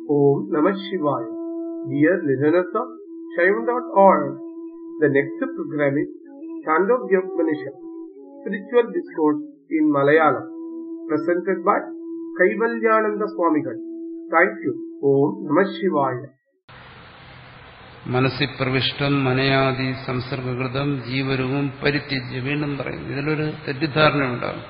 Om Namah Shivaya. Dear listeners of Shaivan.org, the next program is Chandogya Spiritual Discourse in Malayalam, presented by Kaivalyananda Swamigal. Thank you. Om Namah Shivaya. മനസ്സി പ്രവിഷ്ടം മനയാദി സംസർഗകൃതം ജീവരവും പരിത്യജ്യ വീണ്ടും പറയുന്നു ഇതിലൊരു തെറ്റിദ്ധാരണ ഉണ്ടാകും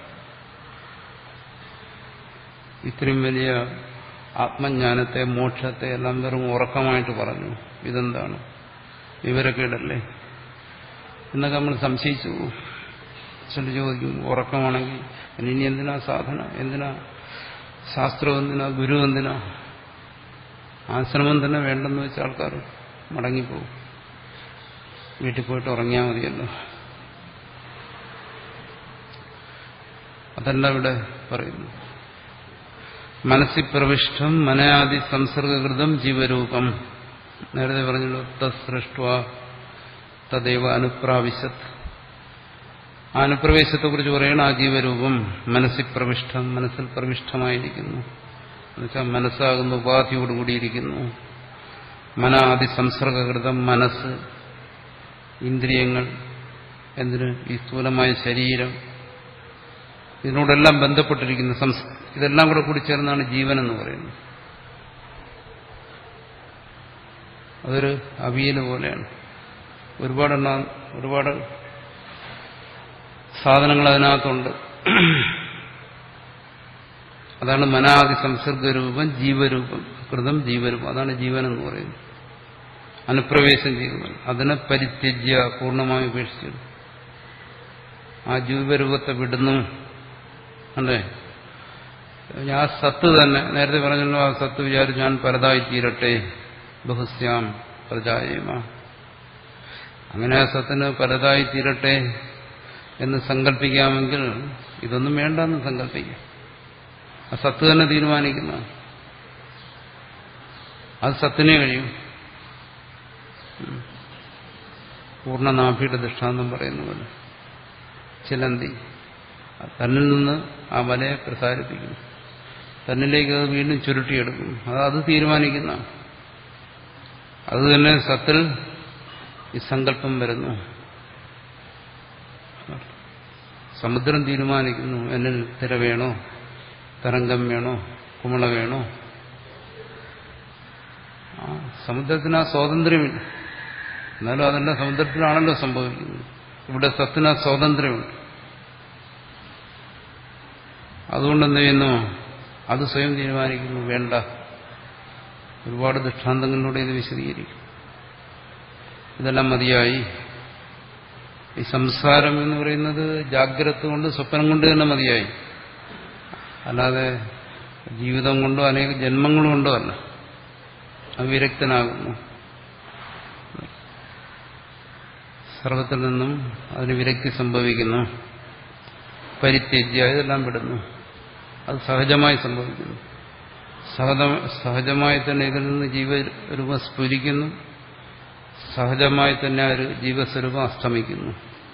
ഇത്രയും വലിയ ആത്മജ്ഞാനത്തെ മോക്ഷത്തെ എല്ലാം വെറും ഉറക്കമായിട്ട് പറഞ്ഞു ഇതെന്താണ് വിവരക്കേടല്ലേ എന്നൊക്കെ നമ്മൾ സംശയിച്ചു പോകും ചില ചോദിക്കും ഉറക്കമാണെങ്കിൽ പിന്നെ ഇനി എന്തിനാ സാധന എന്തിനാ ശാസ്ത്രം എന്തിനാ ഗുരു എന്തിനാ ആശ്രമം തന്നെ വേണ്ടെന്ന് വെച്ച ആൾക്കാർ മടങ്ങിപ്പോകും വീട്ടിൽ പോയിട്ട് ഉറങ്ങിയാൽ മതിയല്ലോ അതല്ല ഇവിടെ പറയുന്നു മനസ്സിൽ പ്രവിഷ്ടം മനയാദി സംസർഗകൃതം ജീവരൂപം നേരത്തെ പറഞ്ഞല്ലോ തസൃഷ്ട തദൈവ അനുപ്രാവിശത് അനുപ്രവേശത്തെക്കുറിച്ച് പറയണം ആ ജീവരൂപം മനസ്സിൽ പ്രവിഷ്ടം മനസ്സിൽ പ്രവിഷ്ടമായിരിക്കുന്നു എന്നുവെച്ചാൽ മനസ്സാകുന്ന ഉപാധിയോടുകൂടിയിരിക്കുന്നു മനാദി സംസർഗകൃതം മനസ്സ് ഇന്ദ്രിയങ്ങൾ എന്തിന് ഈ സ്ഥൂലമായ ശരീരം ഇതിനോടെല്ലാം ബന്ധപ്പെട്ടിരിക്കുന്ന സംസ് ഇതെല്ലാം കൂടെ കൂടി ചേർന്നാണ് ജീവൻ എന്ന് പറയുന്നത് അതൊരു അവിയൽ പോലെയാണ് ഒരുപാട് എണ്ണം ഒരുപാട് സാധനങ്ങൾ അതിനകത്തുണ്ട് അതാണ് മനാദി സംസർഗരൂപം ജീവരൂപം കൃതം ജീവരൂപം അതാണ് ജീവൻ എന്ന് പറയുന്നത് അനുപ്രവേശം ചെയ്യുന്നത് അതിനെ പരിത്യജ്യ പൂർണ്ണമായി ഉപേക്ഷിച്ചു ആ ജീവരൂപത്തെ വിടുന്നു അല്ലേ ആ സത്ത് തന്നെ നേരത്തെ പറഞ്ഞല്ലോ ആ സത്ത് വിചാരിച്ചു ഞാൻ പരതായി തീരട്ടെ ബഹുസ്യാം പ്രജായമ അങ്ങനെ ആ സത്തിന് പലതായി തീരട്ടെ എന്ന് സങ്കല്പിക്കാമെങ്കിൽ ഇതൊന്നും വേണ്ടെന്ന് സങ്കല്പിക്കാം ആ സത്ത് തന്നെ തീരുമാനിക്കുന്ന അത് സത്തിനെ കഴിയും പൂർണ്ണനാഭിയുടെ ദൃഷ്ടാന്തം പറയുന്ന പോലെ ചിലന്തി തന്നിൽ നിന്ന് ആ വലയെ പ്രസാരിപ്പിക്കും തന്നിലേക്ക് അത് വീണ്ടും ചുരുട്ടിയെടുക്കും അത് അത് തീരുമാനിക്കുന്ന അത് തന്നെ സത്തിൽ ഈ സങ്കല്പം വരുന്നു സമുദ്രം തീരുമാനിക്കുന്നു എന്നിൽ തിര വേണോ തരംഗം വേണോ കുമള വേണോ ആ സമുദ്രത്തിന് ആ സ്വാതന്ത്ര്യമില്ല എന്നാലും അതെല്ലാം സമുദ്രത്തിലാണല്ലോ സംഭവിക്കുന്നത് ഇവിടെ സത്തിന് ആ സ്വാതന്ത്ര്യമുണ്ട് അതുകൊണ്ട് എന്ത് ചെയ്യുന്നു അത് സ്വയം തീരുമാനിക്കുന്നു വേണ്ട ഒരുപാട് ദൃഷ്ടാന്തങ്ങളിലൂടെ ഇത് വിശദീകരിക്കും ഇതെല്ലാം മതിയായി ഈ സംസാരം എന്ന് പറയുന്നത് ജാഗ്രത കൊണ്ട് സ്വപ്നം കൊണ്ട് തന്നെ മതിയായി അല്ലാതെ ജീവിതം കൊണ്ടോ അനേക ജന്മങ്ങൾ കൊണ്ടോ അല്ല വിരക്തനാകുന്നു സർവത്തിൽ നിന്നും അതിന് വിരക്തി സംഭവിക്കുന്നു പരിത്യജ്യ ഇതെല്ലാം വിടുന്നു അത് സഹജമായി സംഭവിക്കുന്നു സഹജമായി തന്നെ ഇതിൽ നിന്ന് ജീവരൂപം സ്ഫുരിക്കുന്നു സഹജമായി തന്നെ ആ ഒരു ജീവസ്വരൂപം അസ്തമിക്കുന്നു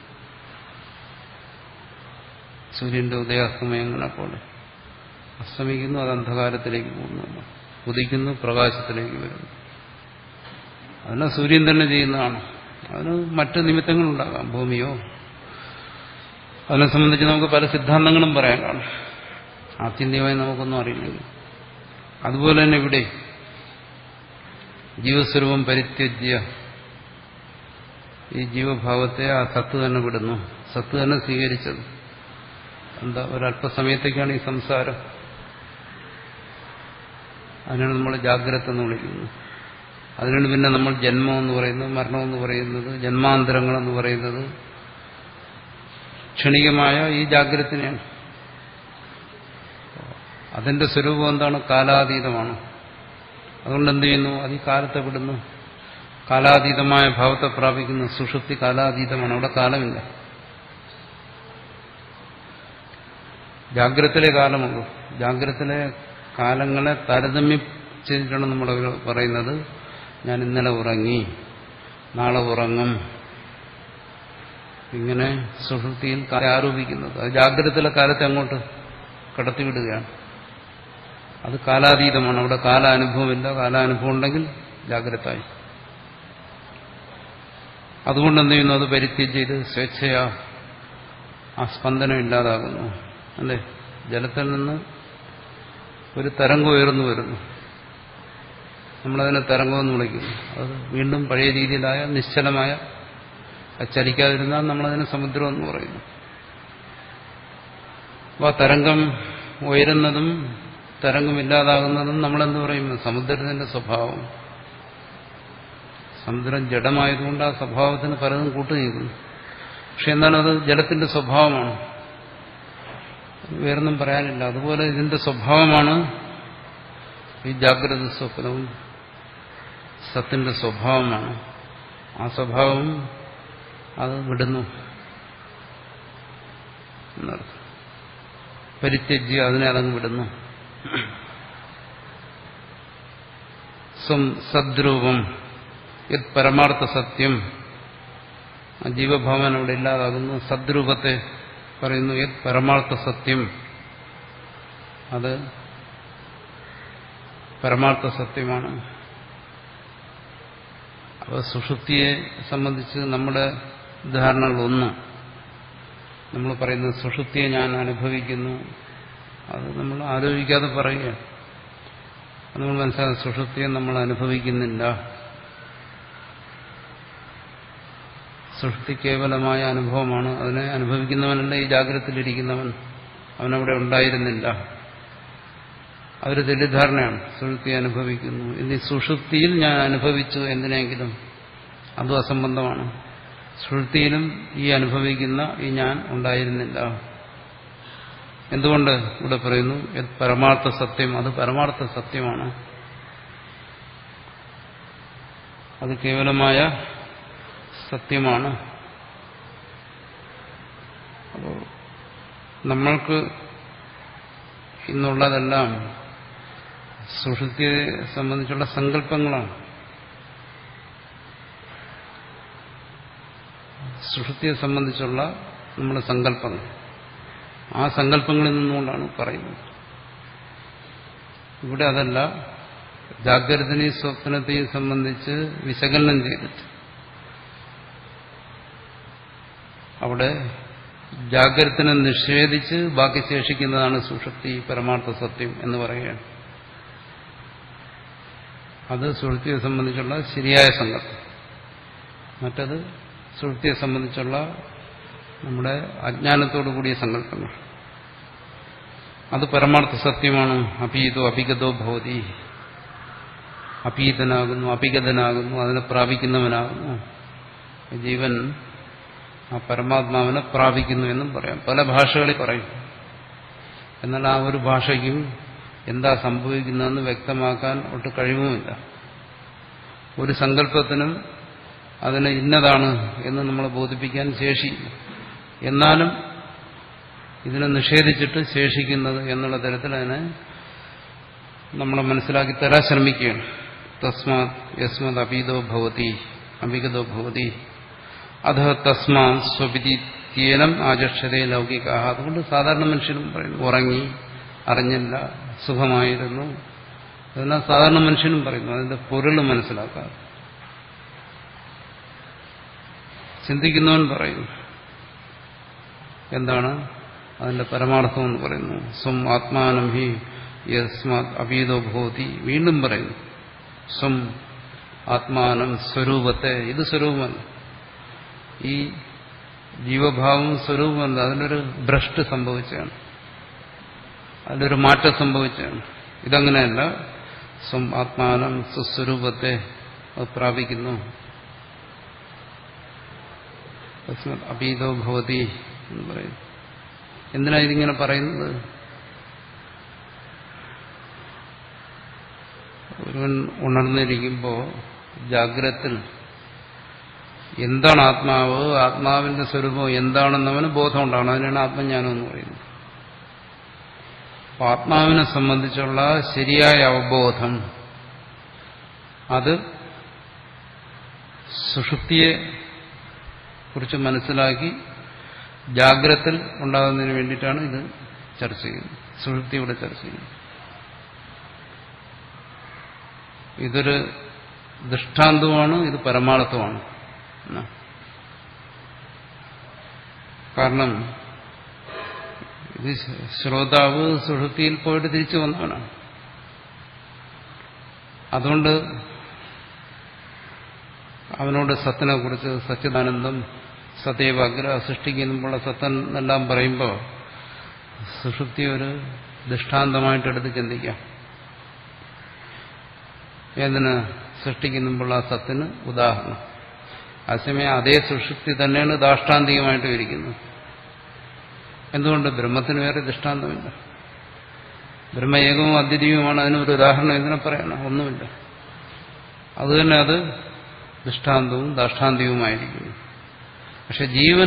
സൂര്യന്റെ ഉദയാസ്തമയങ്ങളെ പോലെ അസ്തമിക്കുന്നു അത് അന്ധകാരത്തിലേക്ക് പോകുന്നു ഉദിക്കുന്നു പ്രകാശത്തിലേക്ക് വരുന്നു അതിനെ സൂര്യൻ തന്നെ ചെയ്യുന്നതാണ് അതിന് മറ്റ് നിമിത്തങ്ങളുണ്ടാകാം ഭൂമിയോ അതിനെ സംബന്ധിച്ച് നമുക്ക് പല സിദ്ധാന്തങ്ങളും പറയാൻ കാണും ആത്യന്തികമായി നമുക്കൊന്നും അറിയില്ലെങ്കിൽ അതുപോലെ തന്നെ ഇവിടെ ജീവസ്വരൂപം പരിത്യജ്യ ഈ ജീവഭാവത്തെ ആ സത്ത് തന്നെ വിടുന്നു സത്ത് തന്നെ സ്വീകരിച്ചത് എന്താ ഒരല്പസമയത്തേക്കാണ് ഈ സംസാരം അതിനാണ് നമ്മൾ ജാഗ്രത എന്ന് വിളിക്കുന്നത് അതിനാണ് പിന്നെ നമ്മൾ ജന്മം എന്ന് പറയുന്നത് മരണം എന്ന് പറയുന്നത് ജന്മാന്തരങ്ങൾ എന്ന് പറയുന്നത് ക്ഷണികമായ ഈ ജാഗ്രതനെയാണ് അതിന്റെ സ്വരൂപം എന്താണ് കാലാതീതമാണ് അതുകൊണ്ട് എന്ത് ചെയ്യുന്നു അത് ഈ കാലത്തെ വിടുന്നു കാലാതീതമായ ഭാവത്തെ പ്രാപിക്കുന്നു സുഷുപ്തി കാലാതീതമാണ് അവിടെ കാലമില്ല ജാഗ്രതയിലെ കാലമുള്ളൂ ജാഗ്രതയിലെ കാലങ്ങളെ താരതമ്യം ചെയ്തിട്ടാണ് നമ്മൾ പറയുന്നത് ഞാൻ ഇന്നലെ ഉറങ്ങി നാളെ ഉറങ്ങും ഇങ്ങനെ സുഷുപ്തിയിൽ ആരോപിക്കുന്നത് അത് ജാഗ്രതയിലെ കാലത്തെ അങ്ങോട്ട് കടത്തിവിടുകയാണ് അത് കാലാതീതമാണ് അവിടെ കാലാനുഭവമില്ല കാലാനുഭവം ഉണ്ടെങ്കിൽ ജാഗ്രതായി അതുകൊണ്ട് എന്ത് ചെയ്യുന്നു അത് പരിത്യജ് ചെയ്ത് സ്വേച്ഛയാ ആ സ്പന്ദനം ഇല്ലാതാകുന്നു അല്ലേ ജലത്തിൽ നിന്ന് ഒരു തരംഗം ഉയർന്നു വരുന്നു നമ്മളതിനെ തരംഗമെന്ന് വിളിക്കുന്നു അത് വീണ്ടും പഴയ രീതിയിലായ നിശ്ചലമായ അത് ചലിക്കാതിരുന്നാൽ നമ്മളതിനെ സമുദ്രം എന്ന് പറയുന്നു അപ്പോൾ ആ തരംഗം ഉയരുന്നതും തരംഗമില്ലാതാകുന്നതും നമ്മളെന്ത് പറയും സമുദ്രത്തിന്റെ സ്വഭാവം സമുദ്രം ജഡമായതുകൊണ്ട് ആ സ്വഭാവത്തിന് പലതും കൂട്ടുനീക്കുന്നു പക്ഷെ എന്നാൽ അത് ജലത്തിന്റെ സ്വഭാവമാണ് വേറൊന്നും പറയാനില്ല അതുപോലെ ഇതിന്റെ സ്വഭാവമാണ് ഈ ജാഗ്രത സ്വപ്നവും സത്തിന്റെ സ്വഭാവമാണ് ആ സ്വഭാവം അത് വിടുന്നു എന്നർത്ഥം പരിത്യജ്യ അതിനെ അതങ്ങ് വിടുന്നു സ്വം സദ്രൂപം യത് പരമാർത്ഥ സത്യം ആ ജീവഭാവന അവിടെ ഇല്ലാതാകുന്നു സദ്രൂപത്തെ പറയുന്നു യത് പരമാർത്ഥ സത്യം അത് പരമാർത്ഥ സത്യമാണ് അപ്പോൾ സുഷുപ്തിയെ സംബന്ധിച്ച് നമ്മുടെ ധാരണകളൊന്ന് നമ്മൾ പറയുന്നത് സുഷുപ്തിയെ ഞാൻ അനുഭവിക്കുന്നു അത് നമ്മൾ ആലോചിക്കാതെ പറയുകയാണ് നമ്മൾ മനസ്സിലാകും സുഷുപ്തിയെ നമ്മൾ അനുഭവിക്കുന്നില്ല സുഷുപ്തി കേവലമായ അനുഭവമാണ് അതിനെ അനുഭവിക്കുന്നവനല്ല ഈ ജാഗ്രതയിലിരിക്കുന്നവൻ അവനവിടെ ഉണ്ടായിരുന്നില്ല അതൊരു തെറ്റിദ്ധാരണയാണ് സുഷുപ്തി അനുഭവിക്കുന്നു ഇനി സുഷുപ്തിയിൽ ഞാൻ അനുഭവിച്ചു എന്തിനെങ്കിലും അതും അസംബന്ധമാണ് സുഷുപ്തിയിലും ഈ അനുഭവിക്കുന്ന ഈ ഞാൻ ഉണ്ടായിരുന്നില്ല എന്തുകൊണ്ട് ഇവിടെ പറയുന്നു പരമാർത്ഥ സത്യം അത് പരമാർത്ഥ സത്യമാണ് അത് കേവലമായ സത്യമാണ് അപ്പോൾ നമ്മൾക്ക് ഇന്നുള്ളതെല്ലാം സുഷുപ്തിയെ സംബന്ധിച്ചുള്ള സങ്കല്പങ്ങളാണ് സുഷുപ്തിയെ സംബന്ധിച്ചുള്ള നമ്മുടെ സങ്കല്പങ്ങൾ ആ സങ്കല്പങ്ങളിൽ നിന്നുകൊണ്ടാണ് പറയുന്നത് ഇവിടെ അതല്ല ജാഗ്രതനെയും സ്വപ്നത്തെയും സംബന്ധിച്ച് വിശകലനം ചെയ്തിട്ട് അവിടെ ജാഗ്രതനെ നിഷേധിച്ച് ബാക്കി ശേഷിക്കുന്നതാണ് സുഷുപ്തി പരമാർത്ഥ സത്യം എന്ന് പറയുകയാണ് അത് സുഷുപ്തിയെ സംബന്ധിച്ചുള്ള ശരിയായ സങ്കല്പം മറ്റത് സുഷുപ്തിയെ സംബന്ധിച്ചുള്ള നമ്മുടെ അജ്ഞാനത്തോടു കൂടിയ സങ്കല്പങ്ങൾ അത് പരമാർത്ഥ സത്യമാണ് അപീതോ അഭിഗതോ ഭവതി അപീതനാകുന്നു അഭിഗതനാകുന്നു അതിനെ പ്രാപിക്കുന്നവനാകുന്നു ജീവൻ ആ പരമാത്മാവിനെ പ്രാപിക്കുന്നു എന്നും പറയാം പല ഭാഷകളിൽ പറയും എന്നാൽ ആ ഒരു ഭാഷയ്ക്കും എന്താ സംഭവിക്കുന്നതെന്ന് വ്യക്തമാക്കാൻ ഒട്ട് കഴിവുമില്ല ഒരു സങ്കല്പത്തിനും അതിന് ഇന്നതാണ് എന്ന് നമ്മളെ ബോധിപ്പിക്കാൻ ശേഷിയില്ല എന്നാലും ഇതിനെ നിഷേധിച്ചിട്ട് ശേഷിക്കുന്നത് എന്നുള്ള തരത്തിൽ അതിനെ നമ്മളെ മനസ്സിലാക്കി തരാൻ ശ്രമിക്കുകയാണ് തസ്മാത് യസ്മത് അപീതോ ഭവതി അഭിഗതോ ഭവതി അധ തസ്മാ സ്വപിതീനം ആചക്ഷതേ ലൗകിക അതുകൊണ്ട് സാധാരണ മനുഷ്യനും പറയുന്നു ഉറങ്ങി അറിഞ്ഞില്ല സുഖമായിരുന്നു അതെല്ലാം സാധാരണ മനുഷ്യനും പറയുന്നു അതിന്റെ പൊരുൾ മനസ്സിലാക്കാതെ ചിന്തിക്കുന്നവൻ പറയുന്നു എന്താണ് അതിന്റെ പരമാർത്ഥം എന്ന് പറയുന്നു സ്വം ആത്മാനം ഹി യസ്മാത് അപീതോ ഭൂതി വീണ്ടും പറയുന്നു സ്വം ആത്മാനം സ്വരൂപത്തെ ഇത് സ്വരൂപമല്ല ഈ ജീവഭാവം സ്വരൂപമല്ല അതിനൊരു ഭ്രഷ്ട് സംഭവിച്ചാണ് അതിലൊരു മാറ്റം സംഭവിച്ചാണ് ഇതങ്ങനെയല്ല സ്വം ആത്മാനം സ്വസ്വരൂപത്തെ അത് പ്രാപിക്കുന്നു അപീതോ ഭവതി എന്ന് പറയുന്നു എന്തിനാ ഇതിങ്ങനെ പറയുന്നത് ഒരുവൻ ഉണർന്നിരിക്കുമ്പോൾ ജാഗ്രത്തിൽ എന്താണ് ആത്മാവ് ആത്മാവിന്റെ സ്വരൂപം എന്താണെന്ന് അവന് ബോധമുണ്ടാണ് അതിനാണ് ആത്മജ്ഞാനം എന്ന് പറയുന്നത് അപ്പൊ ആത്മാവിനെ സംബന്ധിച്ചുള്ള ശരിയായ അവബോധം അത് സുഷുപ്തിയെ കുറിച്ച് മനസ്സിലാക്കി ജാഗ്രത്തിൽ ഉണ്ടാകുന്നതിന് വേണ്ടിയിട്ടാണ് ഇത് ചർച്ച ചെയ്യുന്നത് സുഷുപ്തി ഇവിടെ ചർച്ച ചെയ്യുന്നത് ഇതൊരു ദൃഷ്ടാന്തമാണ് ഇത് പരമാർത്ഥമാണ് എന്നാ. കാരണം ഇത് ശ്രോതാവ് സുഷുതിയിൽ പോയിട്ട് തിരിച്ചു വന്നവനാണ് അതുകൊണ്ട് അവനോട് സത്തിനെ കുറിച്ച് സച്ചിദാനന്ദം സതൈവ അഗ്ര സൃഷ്ടിക്കുമ്പോഴുള്ള സത്തൻ എന്നെല്ലാം പറയുമ്പോൾ സുഷുപ്തി ഒരു ദൃഷ്ടാന്തമായിട്ട് എടുത്ത് ചിന്തിക്കാം ഏതിന് സൃഷ്ടിക്കുമ്പോഴുള്ള സത്തിന് ഉദാഹരണം അതേസമയം അതേ സുഷുപ്തി തന്നെയാണ് ദാഷ്ടാന്തികമായിട്ട് ഇരിക്കുന്നത് എന്തുകൊണ്ട് ബ്രഹ്മത്തിന് വേറെ ദൃഷ്ടാന്തമില്ല ബ്രഹ്മ ഏകവും അദ്വിതീയവുമാണ് അതിനൊരു ഉദാഹരണം ഇതിനെ പറയണം ഒന്നുമില്ല അതുതന്നെ അത് ദൃഷ്ടാന്തവും ദാഷ്ടാന്തികവുമായിരിക്കുന്നു പക്ഷെ ജീവൻ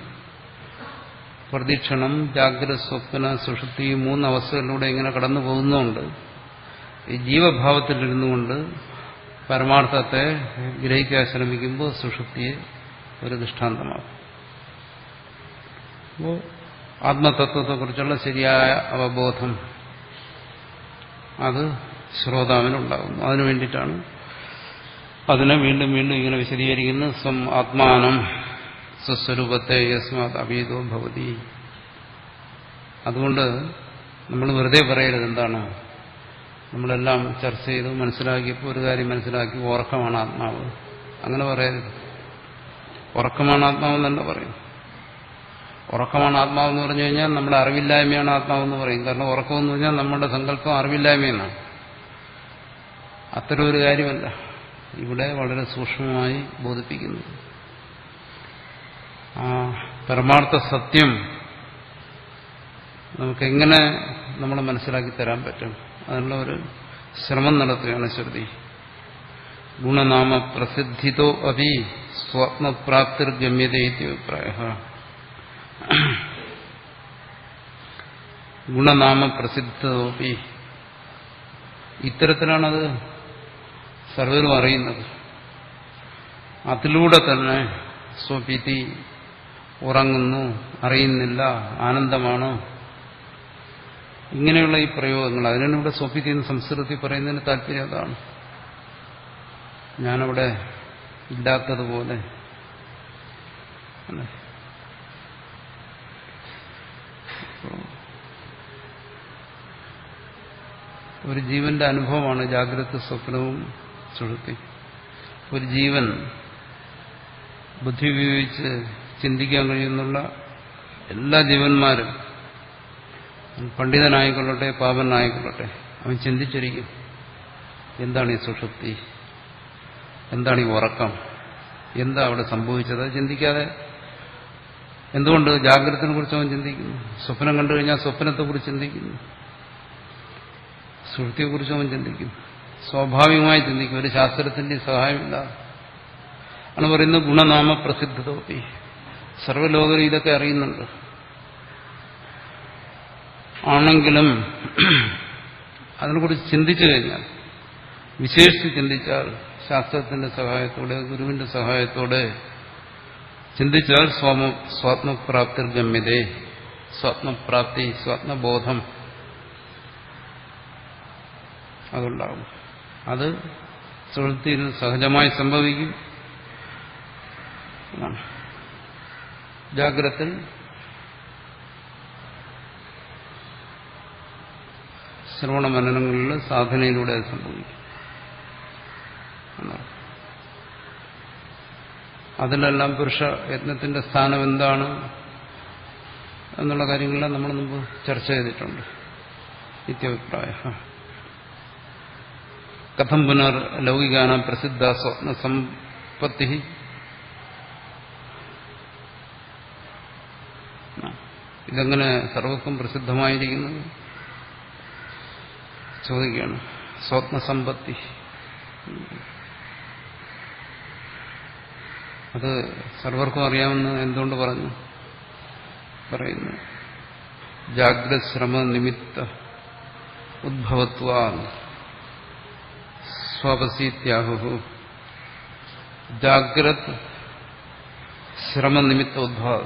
പ്രതീക്ഷണം ജാഗ്രത സ്വപ്ന സുഷുപ്തി ഈ മൂന്ന് അവസ്ഥകളിലൂടെ ഇങ്ങനെ കടന്നു പോകുന്നുണ്ട് ഈ ജീവഭാവത്തിലിരുന്നുകൊണ്ട് പരമാർത്ഥത്തെ ഗ്രഹിക്കാൻ ശ്രമിക്കുമ്പോൾ സുഷുപ്തിയെ ഒരു ദൃഷ്ടാന്തമാകും അപ്പോൾ ആത്മതത്വത്തെക്കുറിച്ചുള്ള ശരിയായ അവബോധം അത് ശ്രോതാവിനുണ്ടാകുന്നു അതിനു വേണ്ടിയിട്ടാണ് അതിനെ വീണ്ടും വീണ്ടും ഇങ്ങനെ വിശദീകരിക്കുന്നു സ്വം ആത്മാനം സ്വസ്വരൂപത്തെ യസ്മാത് അഭീതോ ഭവതി അതുകൊണ്ട് നമ്മൾ വെറുതെ പറയരുത് എന്താണ് നമ്മളെല്ലാം ചർച്ച ചെയ്തു മനസ്സിലാക്കിയപ്പോൾ ഒരു കാര്യം മനസ്സിലാക്കി ഉറക്കമാണ് ആത്മാവ് അങ്ങനെ പറയരുത് ഉറക്കമാണ് ആത്മാവെന്നല്ല പറയും ഉറക്കമാണ് ആത്മാവെന്ന് പറഞ്ഞു കഴിഞ്ഞാൽ നമ്മുടെ അറിവില്ലായ്മയാണ് ആത്മാവെന്ന് പറയും കാരണം ഉറക്കമെന്ന് പറഞ്ഞാൽ നമ്മുടെ സങ്കല്പം അറിവില്ലായ്മയെന്നാണ് അത്തരം ഒരു കാര്യമല്ല ഇവിടെ വളരെ സൂക്ഷ്മമായി ബോധിപ്പിക്കുന്നു ആ പരമാർത്ഥ സത്യം നമുക്കെങ്ങനെ നമ്മൾ മനസ്സിലാക്കി തരാൻ പറ്റും അതിനുള്ള ഒരു ശ്രമം നടത്തുകയാണ് ശ്രുതി ഗുണനാമ പ്രസിദ്ധിതോ അപി സ്വപ്നപ്രാപ്തിർ ഗമ്യത അഭിപ്രായ ഗുണനാമ പ്രസിദ്ധതോപി ഇത്തരത്തിലാണത് സർവരും അറിയുന്നത് അതിലൂടെ തന്നെ സ്വപിതി ഉറങ്ങുന്നു അറിയുന്നില്ല ആനന്ദമാണ് ഇങ്ങനെയുള്ള ഈ പ്രയോഗങ്ങൾ അതിനാണ് ഇവിടെ സ്വപിതി എന്ന് സംസ്കൃതത്തിൽ പറയുന്നതിന് താല്പര്യം അതാണ് ഞാനവിടെ ഇല്ലാത്തതുപോലെ അല്ലേ? ഒരു ജീവന്റെ അനുഭവമാണ് ജാഗ്രത സ്വപ്നവും സുഴുത്തി ഒരു ജീവൻ ബുദ്ധി ഉപയോഗിച്ച് ചിന്തിക്കാൻ കഴിയുന്നുള്ള എല്ലാ ജീവന്മാരും പണ്ഡിതനായിക്കൊള്ളട്ടെ പാപനായിക്കൊള്ളട്ടെ അവൻ ചിന്തിച്ചിരിക്കും എന്താണ് ഈ സുഷുപ്തി എന്താണ് ഈ ഉറക്കം എന്താ അവിടെ സംഭവിച്ചത് അത് ചിന്തിക്കാതെ എന്തുകൊണ്ട് ജാഗ്രതത്തിനെ കുറിച്ച് അവൻ ചിന്തിക്കുന്നു സ്വപ്നം കണ്ടു കഴിഞ്ഞാൽ സ്വപ്നത്തെക്കുറിച്ച് ചിന്തിക്കുന്നു സുഹൃത്തിയെക്കുറിച്ച് അവൻ ചിന്തിക്കും സ്വാഭാവികമായി ചിന്തിക്കും ഒരു ശാസ്ത്രത്തിന്റെ സഹായമില്ല ആണ് പറയുന്നത് ഗുണനാമ പ്രസിദ്ധതോപ്പി സർവ്വലോകരും ഇതൊക്കെ അറിയുന്നുണ്ട് ആണെങ്കിലും അതിനെക്കുറിച്ച് ചിന്തിച്ചു കഴിഞ്ഞാൽ വിശേഷിച്ച് ചിന്തിച്ചാൽ ശാസ്ത്രത്തിന്റെ സഹായത്തോടെ ഗുരുവിന്റെ സഹായത്തോടെ ചിന്തിച്ചാൽ സ്വാമ സ്വാത്മപ്രാപ്തിർ ഗമ്യതേ സ്വാത്മപ്രാപ്തി സ്വാത്മബോധം അതുണ്ടാകും അത് സുഹൃത്തിയിൽ സഹജമായി സംഭവിക്കും എന്നാണ്. ജാഗ്രത്തിൽ ശ്രവണ മനനങ്ങളിൽ സാധനയിലൂടെ അത് സംഭവിക്കും എന്നാണ്. അതിലെല്ലാം പുരുഷ യത്നത്തിന്റെ സ്ഥാനം എന്താണ് എന്നുള്ള കാര്യങ്ങളെല്ലാം നമ്മൾ മുമ്പ് ചർച്ച ചെയ്തിട്ടുണ്ട് നിത്യാഭിപ്രായ കഥം പുനർ ലൗകികാന പ്രസിദ്ധ സ്വപ്ന സമ്പത്തി ഇതെങ്ങനെ സർവസ്വം പ്രസിദ്ധമായിരിക്കുന്നത് ചോദിക്കുകയാണ് സ്വപ്നസമ്പത്തി അത് സർവർക്കും അറിയാമെന്ന് എന്തുകൊണ്ട് പറഞ്ഞു പറയുന്നു ജാഗ്രത ശ്രമ നിമിത്ത ഉദ്ഭവത്വ സ്വപസീത്യാഹു ജാഗ്രത് ശ്രമനിമിത്ത ഉദ്ഭവ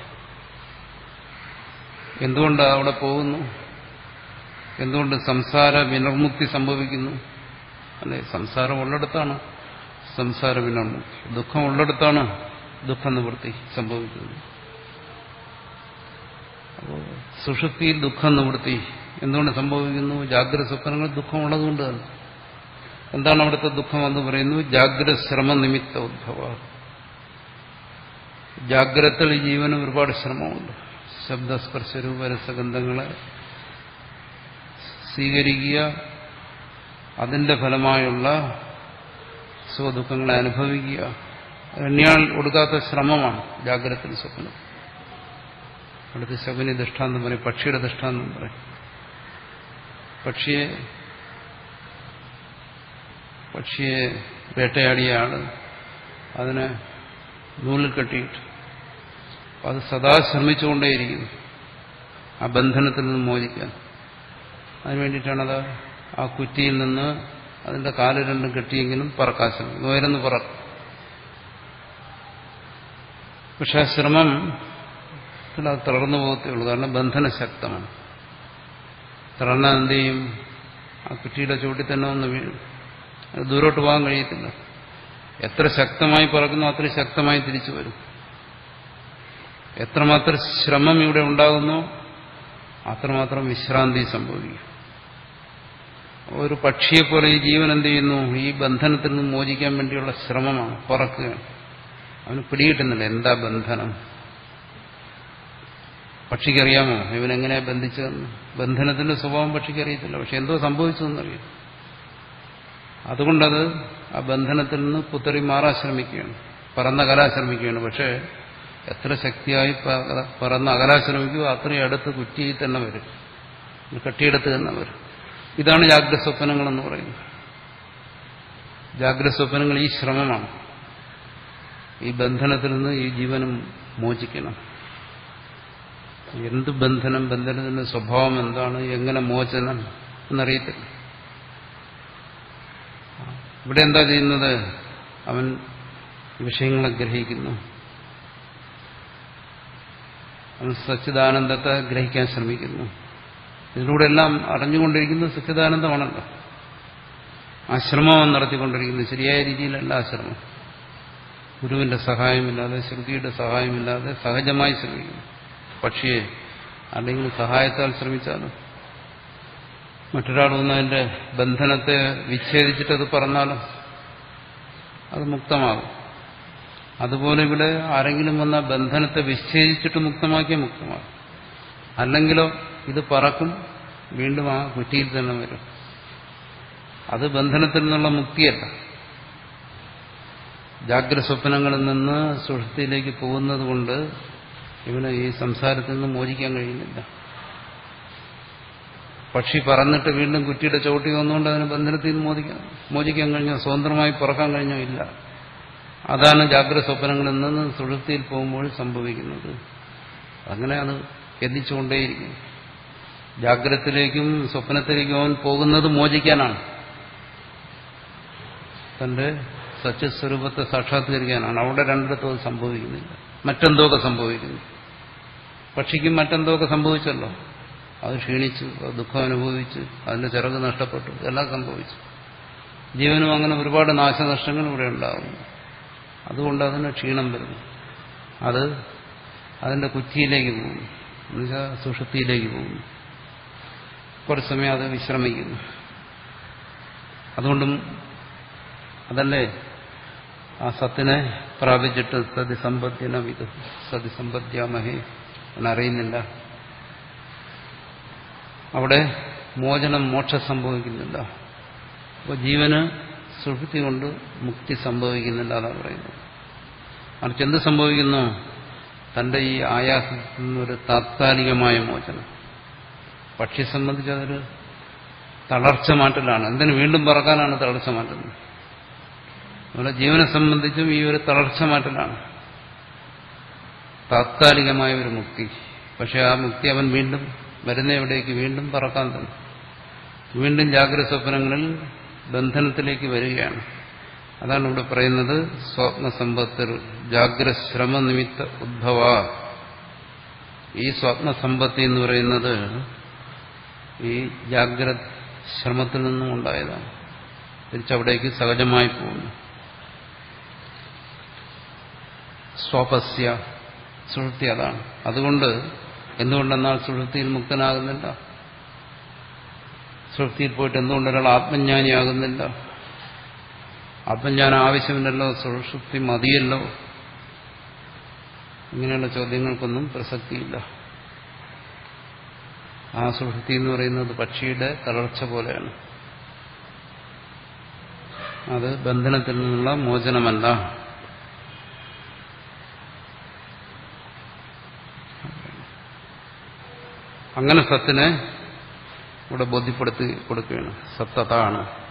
എന്തുകൊണ്ട് അവിടെ പോകുന്നു എന്തുകൊണ്ട് സംസാര വിനിർമുക്തി സംഭവിക്കുന്നു അല്ലെ സംസാരം ഉള്ളിടത്താണ് സംസാര വിനോമുക്തി ദുഃഖം ഉള്ളിടത്താണ് ദുഃഖ നിവൃത്തി സംഭവിക്കുന്നത് അപ്പോൾ സുഷുപ്തിയിൽ ദുഃഖ നിവൃത്തി എന്തുകൊണ്ട് സംഭവിക്കുന്നു ജാഗ്രത സ്വപ്നങ്ങൾ ദുഃഖമുള്ളതുകൊണ്ട് തന്നെ എന്താണ് അവിടുത്തെ ദുഃഖം എന്ന് പറയുന്നു ജാഗ്രത ശ്രമ നിമിത്ത ഉദ്ഭവ ജാഗ്രതയിൽ ജീവന് ഒരുപാട് ശ്രമമുണ്ട് ശബ്ദസ്പർശ രൂപരസഗന്ധങ്ങളെ സ്വീകരിക്കുക അതിന്റെ ഫലമായുള്ള സുഖദുഃഖങ്ങളെ അനുഭവിക്കുക എണ്ണിയാൽ ഒടുക്കാത്ത ശ്രമമാണ് ജാഗ്രതത്തിൽ സ്വപ്നം അടുത്ത് ശകുനി ദൃഷ്ടാന്തം പറയും പക്ഷിയുടെ ദൃഷ്ടാന്തം പറയും പക്ഷിയെ പക്ഷിയെ വേട്ടയാടിയ ആള് അതിനെ നൂലിൽ കെട്ടിയിട്ട് അത് സദാ ശ്രമിച്ചുകൊണ്ടേയിരിക്കുന്നു ആ ബന്ധനത്തിൽ നിന്ന് മോചിക്കാൻ അതിനു വേണ്ടിയിട്ടാണത് ആ കുറ്റിയിൽ നിന്ന് അതിന്റെ കാല് രണ്ടും കെട്ടിയെങ്കിലും പറക്കാൻ ശ്രമിക്കും ഉയർന്ന് പറക്കും പക്ഷെ ആ ശ്രമം അത് തളർന്നു പോകത്തേ ഉള്ളൂ കാരണം ബന്ധന ശക്തമാണ് തളർന്നാൽ എന്ത് ചെയ്യും ആ കുറ്റിയുടെ ചുവട്ടിൽ തന്നെ ഒന്ന് വീഴും അത് ദൂരോട്ട് പോകാൻ കഴിയത്തില്ല എത്ര ശക്തമായി പറക്കുന്നു അത്ര ശക്തമായി തിരിച്ചു വരും എത്രമാത്രം ശ്രമം ഇവിടെ ഉണ്ടാകുന്നു അത്രമാത്രം വിശ്രാന്തി സംഭവിക്കും ഒരു പക്ഷിയെപ്പോലെ ഈ ജീവൻ എന്ത് ചെയ്യുന്നു ഈ ബന്ധനത്തിൽ നിന്ന് മോചിക്കാൻ വേണ്ടിയുള്ള ശ്രമമാണ് പറക്കുകയാണ് അവന് പിടികിട്ടുന്നില്ല എന്താ ബന്ധനം പക്ഷിക്കറിയാമോ ഇവനെങ്ങനെയാ ബന്ധിച്ചതെന്ന് ബന്ധനത്തിന്റെ സ്വഭാവം പക്ഷിക്കറിയത്തില്ല പക്ഷെ എന്തോ സംഭവിച്ചതെന്നറിയാം അതുകൊണ്ടത് ആ ബന്ധനത്തിൽ നിന്ന് പുത്തറി മാറാൻ ശ്രമിക്കുകയാണ് പറന്ന കലാ ശ്രമിക്കുകയാണ് പക്ഷേ എത്ര ശക്തിയായി പറന്ന് അകലാൻ ശ്രമിക്കുമോ അത്രയും അടുത്ത് കുറ്റിയിൽ തന്നെ വരും കെട്ടിയെടുത്ത് തന്നെ വരും ഇതാണ് ജാഗ്രത സ്വപ്നങ്ങൾ എന്ന് പറയുന്നത് ജാഗ്രത സ്വപ്നങ്ങൾ ഈ ശ്രമമാണ് ഈ ബന്ധനത്തിൽ നിന്ന് ഈ ജീവനം മോചിക്കണം എന്ത് ബന്ധനം ബന്ധനത്തിന്റെ സ്വഭാവം എന്താണ് എങ്ങനെ മോചനം എന്നറിയത്തില്ല ഇവിടെ എന്താ ചെയ്യുന്നത് അവൻ വിഷയങ്ങളെ ഗ്രഹിക്കുന്നു അവൻ സച്ചിദാനന്ദത്തെ ഗ്രഹിക്കാൻ ശ്രമിക്കുന്നു ഇതിലൂടെ എല്ലാം അറിഞ്ഞുകൊണ്ടിരിക്കുന്നത് സച്ചിദാനന്ദമാണല്ലോ ആ ശ്രമം അവൻ നടത്തിക്കൊണ്ടിരിക്കുന്നത് ശരിയായ രീതിയിലല്ല ആ ശ്രമം ഗുരുവിന്റെ സഹായമില്ലാതെ ശ്രുതിയുടെ സഹായമില്ലാതെ സഹജമായി ശ്രമിക്കുന്നു പക്ഷിയെ അല്ലെങ്കിൽ സഹായത്താൽ ശ്രമിച്ചാലും മറ്റൊരാൾ വന്ന് അതിന്റെ ബന്ധനത്തെ വിച്ഛേദിച്ചിട്ടത് പറഞ്ഞാലും അത് മുക്തമാകും അതുപോലെ ഇവിടെ ആരെങ്കിലും വന്ന ബന്ധനത്തെ വിച്ഛേദിച്ചിട്ട് മുക്തമാക്കിയ മുക്തമാകും അല്ലെങ്കിലോ ഇത് പറക്കും വീണ്ടും ആ കുറ്റിയിൽ തന്നെ വരും അത് ബന്ധനത്തിൽ നിന്നുള്ള മുക്തിയല്ല ജാഗ്രത സ്വപ്നങ്ങളിൽ നിന്ന് സുഷൃത്തിയിലേക്ക് പോകുന്നത് കൊണ്ട് ഇവന് ഈ സംസാരത്തിൽ നിന്ന് മോചിക്കാൻ കഴിയുന്നില്ല പക്ഷി പറന്നിട്ട് വീണ്ടും കുറ്റിയുടെ ചവിട്ടി വന്നുകൊണ്ട് അതിന് ബന്ധനത്തിൽ നിന്ന് മോചിക്കാൻ മോചിക്കാൻ കഴിഞ്ഞോ സ്വതന്ത്രമായി പറക്കാൻ കഴിഞ്ഞോ ഇല്ല അതാണ് ജാഗ്രത സ്വപ്നങ്ങളിൽ നിന്ന് സുഷൃത്തിയിൽ പോകുമ്പോൾ സംഭവിക്കുന്നത് അങ്ങനെ അത് എത്തിച്ചുകൊണ്ടേയിരിക്കും ജാഗ്രതത്തിലേക്കും സ്വപ്നത്തിലേക്കും അവൻ പോകുന്നത് മോചിക്കാനാണ് തന്റെ സത്യസ്വരൂപത്തെ സാക്ഷാത്കരിക്കാനാണ് അവിടെ രണ്ടിടത്തും അത് സംഭവിക്കുന്നില്ല മറ്റെന്തോക്കെ സംഭവിക്കുന്നു പക്ഷിക്കും മറ്റെന്തോക്കെ സംഭവിച്ചല്ലോ അത് ക്ഷീണിച്ചു അത് ദുഃഖം അനുഭവിച്ചു അതിന്റെ ചിറക് നഷ്ടപ്പെട്ടു എല്ലാം സംഭവിച്ചു ജീവനും അങ്ങനെ ഒരുപാട് നാശനഷ്ടങ്ങൾ ഇവിടെ ഉണ്ടാകുന്നു അതുകൊണ്ട് അതിന് ക്ഷീണം വരുന്നു അത് അതിന്റെ കുറ്റിയിലേക്ക് പോകുന്നു എന്നുവെച്ചാൽ സുഷുപ്തിയിലേക്ക് പോകുന്നു കുറച്ച് സമയം അത് വിശ്രമിക്കുന്നു അതുകൊണ്ടും അതല്ലേ ആ സത്തിനെ പ്രാപിച്ചിട്ട് സതിസമ്പദ്യന വിത് സതിസമ്പദ്യാമഹേ എന്നറിയുന്നില്ല അവിടെ മോചനം മോക്ഷം സംഭവിക്കുന്നില്ല അപ്പോൾ ജീവന് സുഷുപ്തി കൊണ്ട് മുക്തി സംഭവിക്കുന്നില്ല എന്നാണ് പറയുന്നത് മറിച്ച് എന്ത് സംഭവിക്കുന്നു തന്റെ ഈ ആയാസത്തിൽ നിന്നൊരു താത്കാലികമായ മോചനം പക്ഷിയെ സംബന്ധിച്ച് അതൊരു തളർച്ച മാറ്റലാണ് എന്തിനു വീണ്ടും പറക്കാനാണ് തളർച്ച മാറ്റുന്നത് നമ്മുടെ ജീവനെ സംബന്ധിച്ചും ഈ ഒരു തളർച്ച മാറ്റലാണ് താത്കാലികമായ ഒരു മുക്തി പക്ഷെ ആ മുക്തി അവൻ വീണ്ടും വരുന്ന എവിടേക്ക് വീണ്ടും പറക്കാൻ തന്നെ വീണ്ടും ജാഗ്രത സ്വപ്നങ്ങളിൽ ബന്ധനത്തിലേക്ക് വരികയാണ് അതാണ് ഇവിടെ പറയുന്നത് സ്വപ്നസമ്പത്തിൽ ജാഗ്രത ശ്രമ നിമിത്ത ഉദ്ഭവ ഈ സ്വപ്നസമ്പത്തി എന്ന് പറയുന്നത് ഈ ജാഗ്രത ശ്രമത്തിൽ നിന്നും ഉണ്ടായതാണ് തിരിച്ചവിടേക്ക് സഹജമായി പോകുന്നു സ്വപസ്യ സുഹൃത്തി അതാണ് അതുകൊണ്ട് എന്തുകൊണ്ടെന്നാൽ സുഹൃത്തിയിൽ മുക്തനാകുന്നില്ല സുഹൃത്തിയിൽ പോയിട്ട് എന്തുകൊണ്ട് ഒരാൾ ആത്മജ്ഞാനിയാകുന്നില്ല ആത്മജ്ഞാനം ആവശ്യമില്ലല്ലോ സുഷുപ്തി മതിയല്ലോ ഇങ്ങനെയുള്ള ചോദ്യങ്ങൾക്കൊന്നും പ്രസക്തിയില്ല ആ സുഷുപ്തി എന്ന് പറയുന്നത് പക്ഷിയുടെ തളർച്ച പോലെയാണ് അത് ബന്ധനത്തിൽ നിന്നുള്ള മോചനമല്ല അങ്ങനെ സത്തിനെ ഇവിടെ ബോധ്യപ്പെടുത്തി കൊടുക്കുകയാണ് സത്തതാണ്